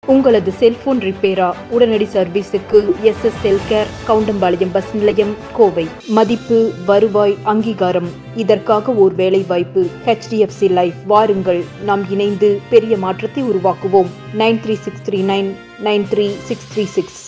உங்களது செல்போன் ரிப்பேரா உடனடி சர்வீஸுக்கு S S Cellcare Kavundampalayam bus நிலையம் கோவை மதிப்பு வருவாய் அங்கீகாரம் இதற்காக ஓர் வேலை வாய்ப்பு ஹெச்டிஎஃப்சி லைஃப் வாருங்கள் நாம் இணைந்து பெரிய மாற்றத்தை உருவாக்குவோம் nine three six three nine nine three six three six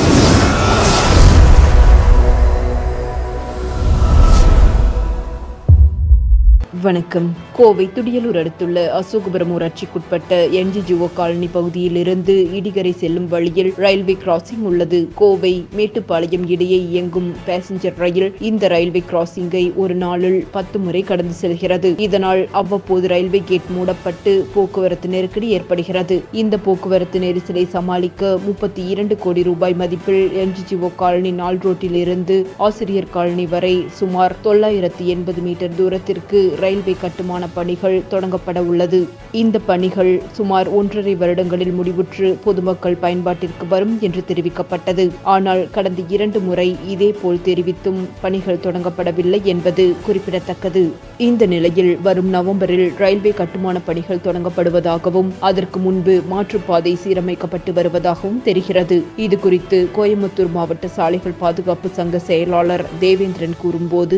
வணக்கம் கோவை துடியலூர் அடுத்துள்ள அசோகபுரம் ஊராட்சிக்குட்பட்ட என்ஜிஜிஓ காலனி பகுதியில் இருந்து இடிகரை செல்லும் வழியில் ரயில்வே கிராசிங் உள்ளது கோவை மேட்டுப்பாளையம் இடையே இயங்கும் பேசஞ்சர் ரயில் இந்த ரயில்வே கிராசிங்கை ஒரு நாளில் பத்து முறை கடந்து செல்கிறது இதனால் அவ்வப்போது ரயில்வே கேட் மூடப்பட்டு போக்குவரத்து நெருக்கடி ஏற்படுகிறது இந்த போக்குவரத்து நெரிசலை சமாளிக்க முப்பத்தி இரண்டு கோடி ரூபாய் மதிப்பில் என்ஜிஜிஓ காலனி நாள் ரோட்டில் இருந்து ஆசிரியர் காலனி வரை சுமார் தொள்ளாயிரத்தி எண்பது மீட்டர் தூரத்திற்கு ரயில்வே கட்டுமான பணிகள் தொடங்கப்பட உள்ளது இந்த பணிகள் சுமார் ஒன்றரை வருடங்களில் முடிவுற்று பொதுமக்கள் பயன்பாட்டிற்கு வரும் என்று தெரிவிக்கப்பட்டது ஆனால் கடந்த இரண்டு முறை இதேபோல் தெரிவித்தும் பணிகள் தொடங்கப்படவில்லை என்பது குறிப்பிடத்தக்கது இந்த நிலையில் வரும் நவம்பரில் ரயில்வே கட்டுமான பணிகள் தொடங்கப்படுவதாகவும் அதற்கு முன்பு மாற்றுப்பாதை சீரமைக்கப்பட்டு வருவதாகவும் தெரிகிறது இது குறித்து கோயம்புத்தூர் மாவட்ட சாலைகள் பாதுகாப்பு சங்க செயலாளர் தேவேந்திரன் கூறும்போது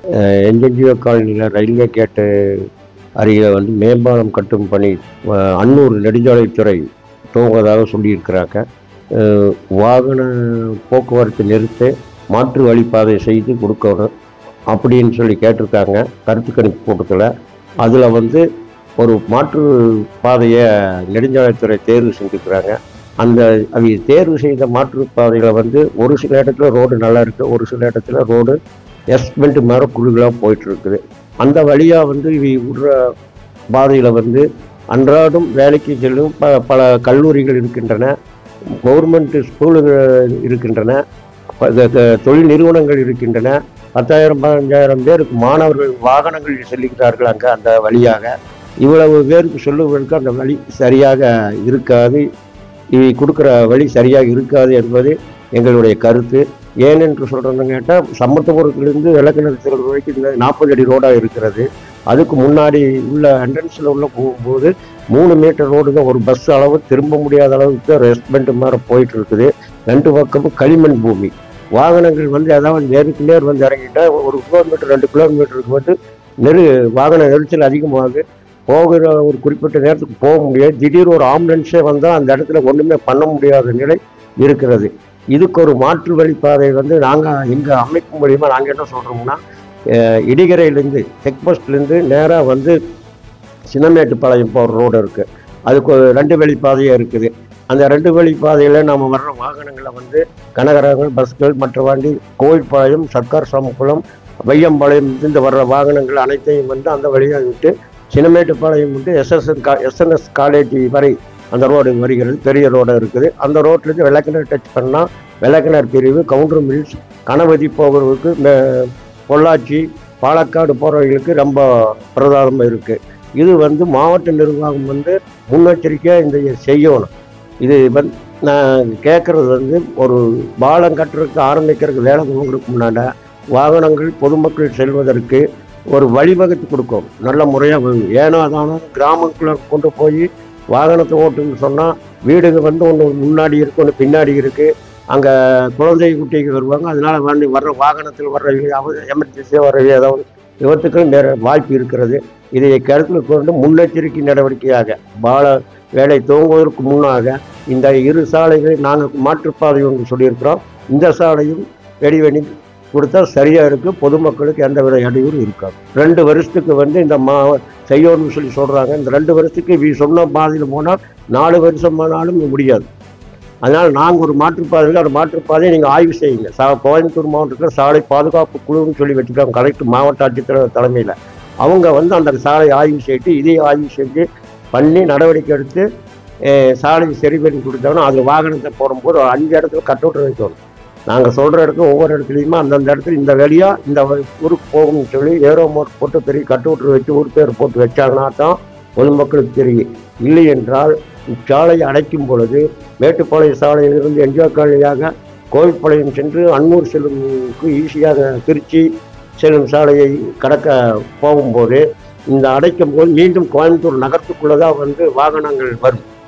என்ஜிஓ காலனியில் ரயில்வே கேட்டு அருகே வந்து மேம்பாலம் கட்டும் பணி அஹ், அன்னூர் நெடுஞ்சாலைத்துறை துவங்குவதாக சொல்லியிருக்கிறாங்க அஹ், வாகன போக்குவரத்து நிறுத்த மாற்று வழிப்பாதை செய்து கொடுக்கணும் அப்படின்னு சொல்லி கேட்டிருக்காங்க கருத்து கணிப்பு கூட்டத்தில் அதில் வந்து ஒரு மாற்று பாதையை நெடுஞ்சாலைத்துறை தேர்வு செஞ்சுக்கிறாங்க அந்த அவங்க தேர்வு செய்த மாற்று பாதைகளை வந்து ஒரு சில இடத்துல ரோடு நல்லா இருக்குது ஒரு சில இடத்துல ரோடு எஸ்மெண்ட் மேலே குழுகளாக போயிட்டு இருக்குது அந்த வழியாக வந்து இவை விடுற பாதையில் வந்து அன்றாடம் வேலைக்கு செல்லும் ப பல கல்லூரிகள் இருக்கின்றன கவர்மெண்ட் ஸ்கூலுகள் இருக்கின்றன ப- க- க- தொழில் நிறுவனங்கள் இருக்கின்றன பத்தாயிரம் பதினஞ்சாயிரம் பேருக்கு மாணவர்கள் வாகனங்களில் செல்லுகிறார்கள் அங்கே அந்த வழியாக இவ்வளவு பேருக்கு சொல்லுவதற்கு அந்த வழி சரியாக இருக்காது இவை கொடுக்குற வழி சரியாக இருக்காது என்பது எங்களுடைய கருத்து ஏனென்று சொல்கிறேன்னு கேட்டால் சமத்துவபுரத்திலிருந்து விளக்கிணத்தில் வரைக்கும் இந்த நாற்பது அடி ரோடாக இருக்கிறது அதுக்கு முன்னாடி உள்ள என்ட்ரன்ஸில் உள்ள போகும்போது மூணு மீட்டர் ரோடு தான் ஒரு பஸ் அளவு திரும்ப முடியாத அளவுக்கு ரெஸ்ட்மெண்ட் மாதிரி போயிட்டு இருக்குது ரெண்டு பக்கமும் களிமண் பூமி வாகனங்கள் வந்து அதாவது நேருக்கு நேர் வந்து இறங்கிட்டா ஒரு கிலோமீட்டர் ரெண்டு கிலோமீட்டருக்கு வந்து நெரு வாகன நெரிசல் அதிகமாகுது போகிற ஒரு குறிப்பிட்ட நேரத்துக்கு போக முடியாது திடீர் ஒரு ஆம்புலன்ஸே வந்தால் அந்த இடத்துல ஒன்றுமே பண்ண முடியாத நிலை இருக்கிறது இதுக்கு ஒரு மாற்று வழிப்பாதை வந்து நாங்கள் எங்கள் அமைப்பு மூலியமாக நாங்கள் என்ன சொல்கிறோம்னா இடிகரையிலேருந்து செக் போஸ்ட்லேருந்து நேராக வந்து சின்னமேட்டுப்பாளையம் போகிற ரோடு இருக்குது அதுக்கு ஒரு ரெண்டு வழிப்பாதையாக இருக்குது அந்த ரெண்டு வழிப்பாதையில் நம்ம வர்ற வாகனங்களை வந்து கனகரகங்கள் பஸ்கள் மற்ற வண்டி கோவில்பாளையம் சர்க்கார் சாமக்குளம் வையம்பாளையம் இந்த வர்ற வாகனங்கள் அனைத்தையும் வந்து அந்த வழியாக விட்டு சின்னமேட்டுப்பாளையம் வந்து எஸ்எஸ்என் கா எஸ்என்எஸ் காலேஜ் வரை அந்த ரோடு வருகிறது பெரிய ரோடு இருக்குது அந்த ரோட்லேருந்து வெள்ளக்கிணர் டச் பண்ணால் வெள்ளக்கிணர் பிரிவு கவுண்டர் மில்ஸ் கணபதி போகிறவருக்கு மே- பொள்ளாச்சி பாலக்காடு போகிறவங்களுக்கு ரொம்ப பிரதானமாக இருக்குது இது வந்து மாவட்ட நிர்வாகம் வந்து முன்னெச்சரிக்கையாக இந்த செய்யணும் இது வந்து நான் கேட்குறது வந்து ஒரு பாலம் கட்டுறதுக்கு ஆரம்பிக்கிறதுக்கு வேலை துவங்குறதுக்கு முன்னாடி வாகனங்கள் பொதுமக்கள் செல்வதற்கு ஒரு வழிவகுத்து கொடுக்கும் நல்ல முறையாக ஏனோ அதானோ கிராமக்குள்ளே கொண்டு போய் வாகனத்தை ஓட்டுன்னு சொன்னால் வீடுங்க வந்து ஒன்று முன்னாடி இருக்கு ஒன்று பின்னாடி இருக்குது அங்கே குழந்தை குட்டிக்கு வருவாங்க அதனால வண்டி வர்ற வாகனத்தில் வர்ற எமர்ஜென்சியாக வர்ற ஏதாவது விபத்துக்கள் நேர வாய்ப்பு இருக்கிறது இதை கருத்தில் கொண்டு முன்னெச்சரிக்கை நடவடிக்கையாக பால வேலை துவங்குவதற்கு முன்னாக இந்த இரு சாலைகளை நாங்கள் மாற்றுப்பாதை ஒன்று சொல்லியிருக்கிறோம் இந்த சாலையும் வெடி வெடி கொடுத்தா சரியாக இருக்குது பொதுமக்களுக்கு எந்த வித இடையூறும் இருக்காது ரெண்டு வருஷத்துக்கு வந்து இந்த மா செய்யணும்னு சொல்லி சொல்கிறாங்க இந்த ரெண்டு வருஷத்துக்கு இவ சொன்ன பாதையில் போனால் நாலு வருஷம் ஆனாலும் முடியாது அதனால் நாங்கள் ஒரு மாற்றுப்பாதையில் அந்த மாற்றுப்பாதையை நீங்கள் ஆய்வு செய்யுங்க சா கோயம்புத்தூர் மாவட்டத்தில் சாலை பாதுகாப்பு குழுன்னு சொல்லி வச்சுருக்காங்க கலெக்டர் மாவட்ட ஆட்சித்தலைவர் தலைமையில் அவங்க வந்து அந்த சாலை ஆய்வு செய்து இதே ஆய்வு செஞ்சு பண்ணி நடவடிக்கை எடுத்து அஹ், சாலையை சரி பண்ணி கொடுத்தாங்கன்னா அதில் வாகனத்தை போடும்போது ஒரு அஞ்சு இடத்துல கட் அவுட் வைக்கணும் நாங்கள் சொல்கிற இடத்துல ஒவ்வொரு இடத்துலையுமே அந்தந்த இடத்துல இந்த வழியாக இந்த வ- ஊருக்கு போகணும்னு சொல்லி ஏரோ மோட் போட்டு பெரிய கட் அவுட் வச்சு ஊர் பேர் போட்டு வச்சாங்கன்னா தான் பொதுமக்களுக்கு தெரியும் இல்லை என்றால் இச்சாலையை அடைக்கும் பொழுது மேட்டுப்பாளையம் சாலையிலிருந்து என்ஜிஓ காலனியாக கோவில்பாளையம் சென்று அன்னூர் செல்லும்க்கு ஈஸியாக திருச்சி செல்லும் சாலையை கடக்க போகும்போது இந்த அடைக்கும் போது மீண்டும் கோயம்புத்தூர் நகரத்துக்குள்ளே தான் வந்து வாகனங்கள் வரும்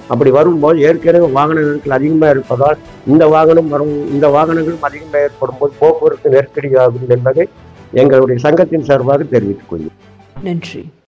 அப்படி வரும்போது ஏற்கனவே வாகன நெரிசல் அதிகமாக இருப்பதால் இந்த வாகனம் வரும் இந்த வாகனங்களும் அதிகமாக ஏற்படும் போது போக்குவரத்து நெருக்கடியாகும் என்பதை எங்களுடைய சங்கத்தின் சார்பாக தெரிவித்துக் கொள்கிறேன் நன்றி